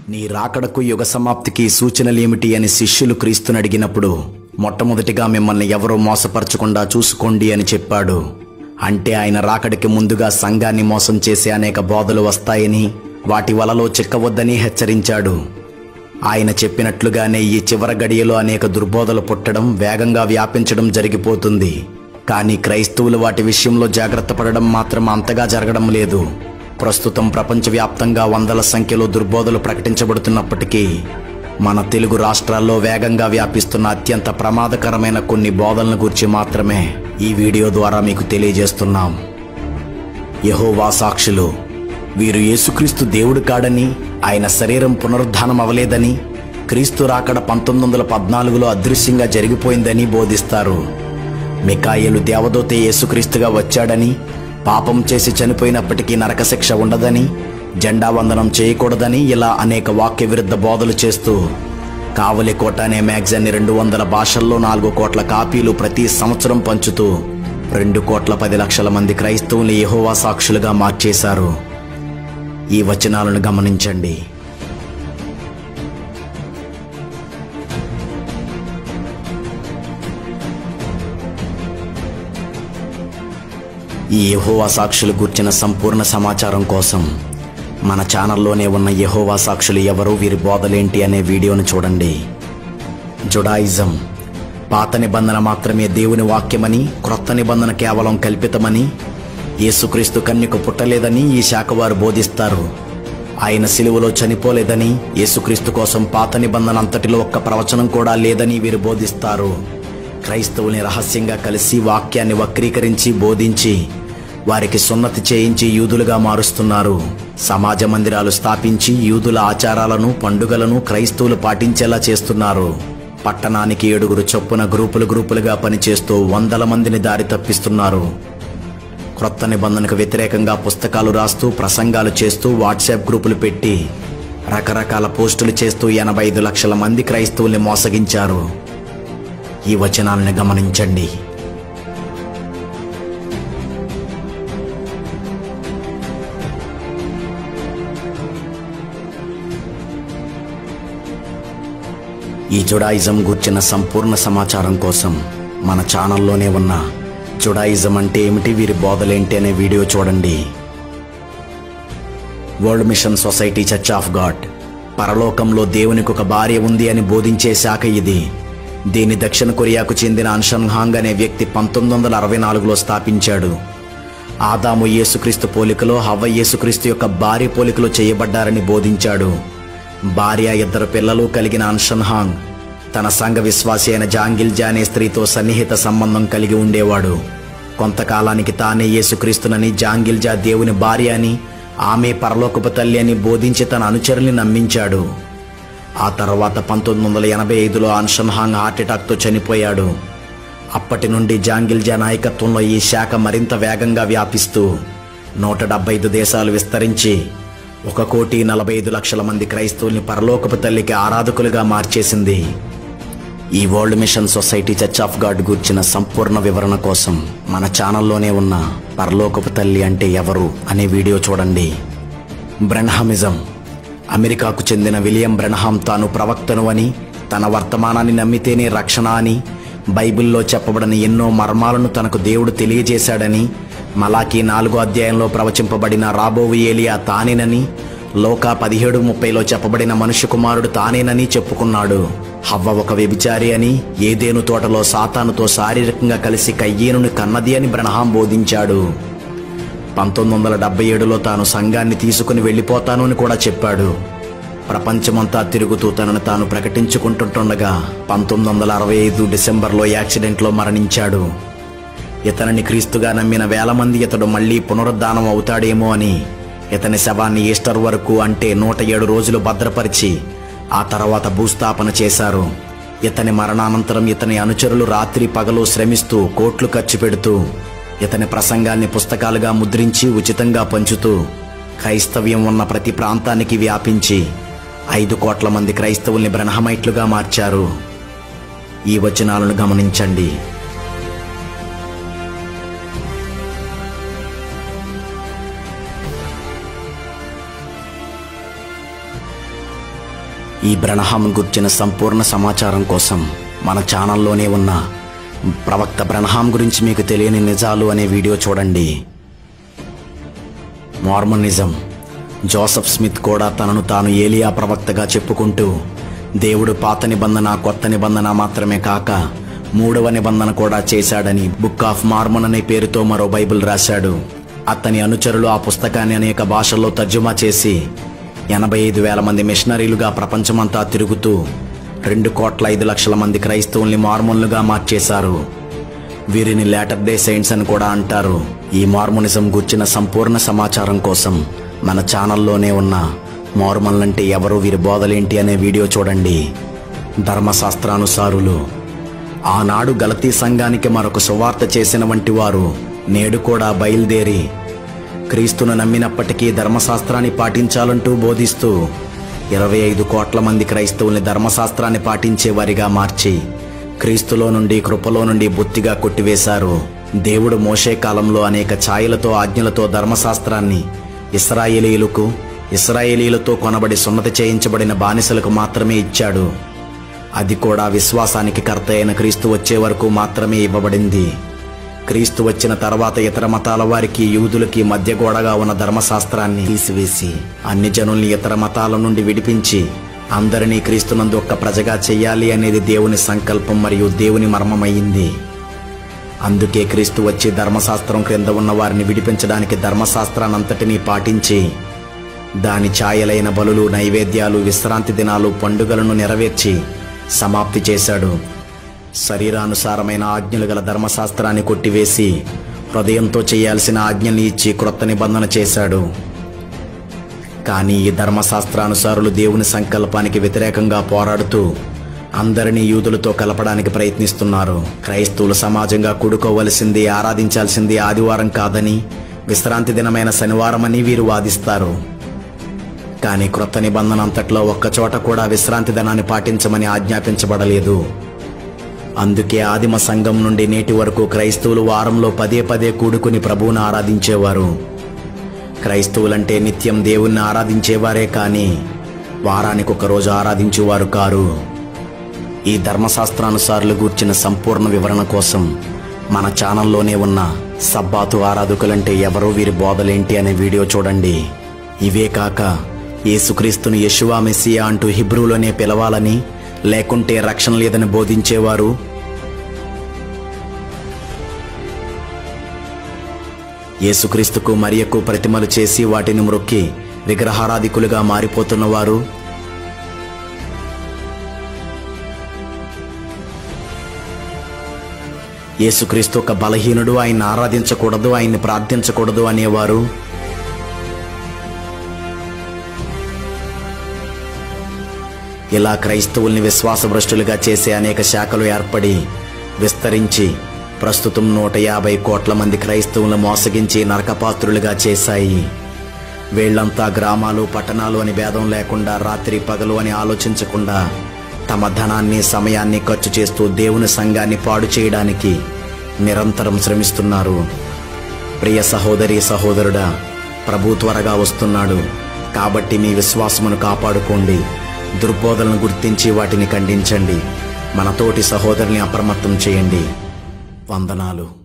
నీ రాకడకు యుగ సమాప్తికి సూచనలేమిటి అని శిష్యులు క్రీస్తుని అడిగినప్పుడు మొట్టమొదటిగా మిమ్మల్ని ఎవరూ మోసపరచకుండా చూసుకోండి అని చెప్పాడు అంటే ఆయన రాకడికి ముందుగా సంఘాన్ని మోసం చేసే అనేక బోధలు వస్తాయని వాటి వలలో చిక్కవద్దని హెచ్చరించాడు ఆయన చెప్పినట్లుగానే ఈ చివరి గడియలో అనేక దుర్బోధలు పుట్టడం వేగంగా వ్యాపించడం జరిగిపోతుంది కానీ క్రైస్తవులు వాటి విషయంలో జాగ్రత్త పడడం మాత్రం అంతగా జరగడం లేదు ప్రస్తుతం ప్రపంచవ్యాప్తంగా వందల సంఖ్యలో దుర్బోధలు ప్రకటించబడుతున్నప్పటికీ మన తెలుగు రాష్ట్రాల్లో వేగంగా వ్యాపిస్తున్న అత్యంత ప్రమాదకరమైన కొన్ని బోధలను గురించి మాత్రమే ఈ వీడియో ద్వారా మీకు తెలియజేస్తున్నాం యెహోవా సాక్షులు వీరు యేసుక్రీస్తు దేవుడు కాడని ఆయన శరీరం పునరుద్ధానం అవలేదని క్రీస్తు రాకడ పంతొమ్మిది వందల పద్నాలుగులో అదృశ్యంగా జరిగిపోయిందని బోధిస్తారు మికాయేలు దేవదూత యేసుక్రీస్తుగా వచ్చాడని పాపం చేసి చనిపోయినప్పటికీ నరకశిక్ష ఉండదని జెండా వందనం చేయకూడదని ఇలా అనేక వాక్య విరుద్ధ బోధలు చేస్తూ కావలి కోట అనే మ్యాగజైన్ని రెండు వందల భాషల్లో నాలుగు కోట్ల కాపీలు ప్రతి సంవత్సరం పంచుతూ రెండు కోట్ల పది లక్షల మంది క్రైస్తవుల్ని యెహోవా సాక్షులుగా మార్చేశారు ఈ వచనాలను గమనించండి ఈ యెహోవా సాక్షులు గుర్చిన సంపూర్ణ సమాచారం కోసం మన ఛానల్లోనే ఉన్న యెహోవా సాక్షులు ఎవరు వీరి బోధలేంటి అనే వీడియోను చూడండి జుడాయిజం పాత నిబంధన మాత్రమే దేవుని వాక్యమని క్రొత్త నిబంధన కేవలం కల్పితమని యేసుక్రీస్తు కన్యకు పుట్టలేదని ఈ శాఖ వారు బోధిస్తారు ఆయన సిలువలో చనిపోలేదని యేసుక్రీస్తు కోసం పాత నిబంధన అంతటిలో ఒక్క ప్రవచనం కూడా లేదని వీరు బోధిస్తారు క్రైస్తవుని రహస్యంగా కలిసి వాక్యాన్ని వక్రీకరించి బోధించి వారికి సున్నతి చేయించి యూదులుగా మారుస్తున్నారు సమాజ మందిరాలు స్థాపించి యూదుల ఆచారాలను పండుగలను క్రైస్తవులు పాటించేలా చేస్తున్నారు పట్టణానికి ఏడుగురు చొప్పున గ్రూపులు గ్రూపులుగా పనిచేస్తూ వందల మందిని దారి తప్పిస్తున్నారు క్రొత్త నిబంధనకు వ్యతిరేకంగా పుస్తకాలు రాస్తూ ప్రసంగాలు చేస్తూ వాట్సాప్ గ్రూపులు పెట్టి రకరకాల పోస్టులు చేస్తూ ఎనభై ఐదు లక్షల మంది క్రైస్తవుల్ని మోసగించారు ఈ వచనాలను గమనించండి ఈ జుడాయిజం గుర్చిన సంపూర్ణ సమాచారం కోసం మన ఛానల్లోనే ఉన్న జుడాయిజం అంటే ఏమిటి వీరి బోధలేంటి అనే వీడియో చూడండి World Mission Society Church of God పరలోకంలో దేవునికి ఒక భార్య ఉంది అని బోధించే శాఖ ఇది దీని దక్షిణ కొరియాకు చెందిన అన్షన్ హాంగ్ అనే వ్యక్తి పంతొమ్మిది వందల అరవై నాలుగులో స్థాపించాడు ఆదాము యేసుక్రీస్తు పోలికలో హవ్వ యేసుక్రీస్తు యొక్క భార్య పోలికలో చేయబడ్డారని బోధించాడు భార్య ఇద్దరు పిల్లలు కలిగిన అన్షన్ హాంగ్ తన సంఘ విశ్వాసి అయిన జాంగిల్ జా అనే స్త్రీతో సన్నిహిత సంబంధం కలిగి ఉండేవాడు కొంతకాలానికి తానే యేసుక్రీస్తునని జాంగిల్ జా దేవుని భార్య అని ఆమె పరలోకపు తల్లి అని బోధించి తన అనుచరుల్ని నమ్మించాడు ఆ తర్వాత పంతొమ్మిది వందల ఎనభై ఐదులో అన్షన్ హాంగ్ హార్ట్అటాక్తో చనిపోయాడు అప్పటి నుండి జాంగిల్ జా నాయకత్వంలో ఈ శాఖ మరింత వేగంగా వ్యాపిస్తూ నూట డెబ్బై ఐదు దేశాలు విస్తరించి ఒక కోటి నలభై ఐదు లక్షల మంది క్రైస్తవుల్ని పరలోకపు తల్లికి ఆరాధకులుగా మార్చేసింది ఈ World Mission Society Church of God గుర్చిన సంపూర్ణ వివరణ కోసం మన ఛానల్లోనే ఉన్న పరలోకపు తల్లి అంటే ఎవరు అనే వీడియో చూడండి బ్రెన్హామిజం అమెరికాకు చెందిన విలియం బ్రెన్హామ్ తాను ప్రవక్తను అని తన వర్తమానాన్ని నమ్మితేనే రక్షణ అని బైబిల్లో చెప్పబడిన ఎన్నో మర్మాలను తనకు దేవుడు తెలియజేశాడని మలాకి నాలుగో అధ్యాయంలో ప్రవచింపబడిన రాబోవు ఏలియా తానేనని లోక పదిహేడు ముప్పైలో చెప్పబడిన మనుష్య కుమారుడు తానేనని చెప్పుకున్నాడు హవ్వ ఒక వ్యభిచారి అని ఏదేను తోటలో సాతానుతో శారీరకంగా కలిసి కయ్యేనుని కన్నది అని బ్రహ్మాం బోధించాడు పంతొమ్మిది వందల డెబ్బై ఏడులో తాను సంఘాన్ని తీసుకుని వెళ్ళిపోతాను అని కూడా చెప్పాడు ప్రపంచమంతా తిరుగుతూ తనను తాను ప్రకటించుకుంటుంటుండగా పంతొమ్మిది వందల అరవై ఐదు డిసెంబర్లో యాక్సిడెంట్లో మరణించాడు ఇతనిని క్రీస్తుగా నమ్మిన వేల మంది ఇతడు మళ్ళీ పునరుద్ధానం అవుతాడేమో అని ఇతని శవాన్ని ఈస్టర్ వరకు అంటే నూట ఏడు రోజులు భద్రపరిచి ఆ తర్వాత భూస్థాపన చేశారు ఇతని మరణానంతరం ఇతని అనుచరులు రాత్రి పగలు శ్రమిస్తూ కోట్లు ఖర్చు పెడుతూ ఇతని ప్రసంగాల్ని పుస్తకాలుగా ముద్రించి ఉచితంగా పంచుతూ క్రైస్తవ్యం ఉన్న ప్రతి ప్రాంతానికి వ్యాపించి ఐదు కోట్ల మంది క్రైస్తవుల్ని బ్రహ్మమైట్లుగా మార్చారు ఈ వచనాలను గమనించండి ఈ బ్రహ్మ గుర్చిన సంపూర్ణ సమాచారం కోసం మన ఛానల్లోనే ఉన్న ప్రవక్త బ్రహ్మాం గురించి మీకు తెలియని నిజాలు అనే వీడియో చూడండి మార్మనిజం జోసఫ్ స్మిత్ కూడా తనను తాను ఏలియా ప్రవక్తగా చెప్పుకుంటూ దేవుడు పాత నిబంధన కొత్త నిబంధన మాత్రమే కాక మూడవ నిబంధన కూడా చేశాడని బుక్ ఆఫ్ మార్మన్ అనే పేరుతో మరో బైబిల్ రాశాడు అతని అనుచరులు ఆ పుస్తకాన్ని అనేక భాషల్లో తర్జుమా చేసి ఎనభై ఐదు వేల మంది మిషనరీలుగా ప్రపంచమంతా తిరుగుతూ రెండు కోట్ల ఐదు లక్షల మంది క్రైస్తవుల్ని మార్మన్లుగా మార్చేశారు వీరిని లేటర్ డే సైన్స్ అని కూడా అంటారు ఈ మార్మోనిజం గుర్చిన సంపూర్ణ సమాచారం కోసం మన ఛానల్లోనే ఉన్న మార్మన్లంటే ఎవరు వీరి బోధలేంటి అనే వీడియో చూడండి ధర్మశాస్త్రానుసారులు ఆనాడు గలతీ సంఘానికి మరొక సువార్త చేసిన వంటి వారు నేడు కూడా బయలుదేరి క్రీస్తును నమ్మినప్పటికీ ధర్మశాస్త్రాన్ని పాటించాలంటూ బోధిస్తూ ఇరవై ఐదు కోట్ల మంది క్రైస్తవుల్ని ధర్మశాస్త్రాన్ని పాటించే వారిగా మార్చి క్రీస్తులో నుండి కృపలో నుండి బొత్తిగా కొట్టివేశారు దేవుడు మోషే కాలంలో అనేక ఛాయలతో ఆజ్ఞలతో ధర్మశాస్త్రాన్ని ఇస్రాయేలీలకు ఇస్రాయేలీలతో కొనబడి సున్నతి చేయించబడిన బానిసలకు మాత్రమే ఇచ్చాడు అది కూడా విశ్వాసానికి కర్త అయిన క్రీస్తు వచ్చే వరకు మాత్రమే ఇవ్వబడింది క్రీస్తు వచ్చిన తర్వాత ఇతర మతాల వారికి యూదులకి మధ్య గోడగా ఉన్న ధర్మశాస్త్రాన్ని తీసివేసి అన్ని జనుల్ని ఇతర మతాల నుండి విడిపించి అందరినీ క్రీస్తునందు ఒక్క ప్రజగా చెయ్యాలి అనేది దేవుని సంకల్పం మరియు దేవుని మర్మమయ్యింది అందుకే క్రీస్తు వచ్చి ధర్మశాస్త్రం క్రింద ఉన్న వారిని విడిపించడానికి ధర్మశాస్త్రానంతటినీ పాటించి దాని ఛాయలైన బలులు నైవేద్యాలు విశ్రాంతి దినాలు పండుగలను నెరవేర్చి సమాప్తి చేశాడు శరీరానుసారమైన ఆజ్ఞలు గల ధర్మశాస్త్రాన్ని కొట్టివేసి హృదయంతో చేయాల్సిన ఆజ్ఞల్ని ఇచ్చి క్రొత్త నిబంధన చేశాడు కానీ ఈ ధర్మశాస్త్రానుసారులు దేవుని సంకల్పానికి వ్యతిరేకంగా పోరాడుతూ అందరినీ యూదులతో కలపడానికి ప్రయత్నిస్తున్నారు క్రైస్తవులు సమాజంగా కూడుకోవలసింది ఆరాధించాల్సింది ఆదివారం కాదని విశ్రాంతి దినమైన శనివారమని వీరు వాదిస్తారు కానీ క్రొత్త నిబంధన అంతట్లో ఒక్కచోట కూడా విశ్రాంతి దినాన్ని పాటించమని ఆజ్ఞాపించబడలేదు అందుకే ఆదిమ సంఘం నుండి నేటి వరకు క్రైస్తవులు వారంలో పదే పదే కూడుకుని ప్రభువును ఆరాధించేవారు క్రైస్తవులంటే నిత్యం దేవుణ్ణి ఆరాధించేవారే కానీ వారానికి ఒక రోజు ఆరాధించేవారు కారు ఈ ధర్మశాస్త్రానుసారులు గూర్చిన సంపూర్ణ వివరణ కోసం మన ఛానల్లోనే ఉన్న సబ్బాతు ఆరాధకులంటే ఎవరో వీరి బోధలేంటి అనే వీడియో చూడండి ఇవే కాక యేసుక్రీస్తును యెషువా మెస్సియా అంటూ హిబ్రూలోనే పిలవాలని లేకుంటే రక్షణ లేదని బోధించేవారు యేసుక్రీస్తుకు మరియకు ప్రతిమలు చేసి వాటిని మ్రొక్కి విగ్రహారాధికులుగా మారిపోతున్నవారు యేసుక్రీస్తు ఒక బలహీనుడు ఆయన్ని ఆరాధించకూడదు ఆయన్ని ప్రార్థించకూడదు అనేవారు ఇలా క్రైస్తవుల్ని విశ్వాసభ్రష్టులుగా చేసే అనేక శాఖలు ఏర్పడి విస్తరించి ప్రస్తుతం నూట యాభై కోట్ల మంది క్రైస్తవులను మోసగించి నరకపాత్రులుగా చేశాయి వీళ్లంతా గ్రామాలు పట్టణాలు అని భేదం లేకుండా రాత్రి పగలు అని ఆలోచించకుండా తమ ధనాన్ని సమయాన్ని ఖర్చు చేస్తూ దేవుని సంఘాన్ని పాడు చేయడానికి నిరంతరం శ్రమిస్తున్నారు ప్రియ సహోదరి సహోదరుడా ప్రభు త్వరగా వస్తున్నాడు కాబట్టి మీ విశ్వాసమును కాపాడుకోండి దుర్బోధనలను గుర్తించి వాటిని ఖండించండి మన తోటి సహోదరుని అప్రమత్తం చేయండి వందనాలు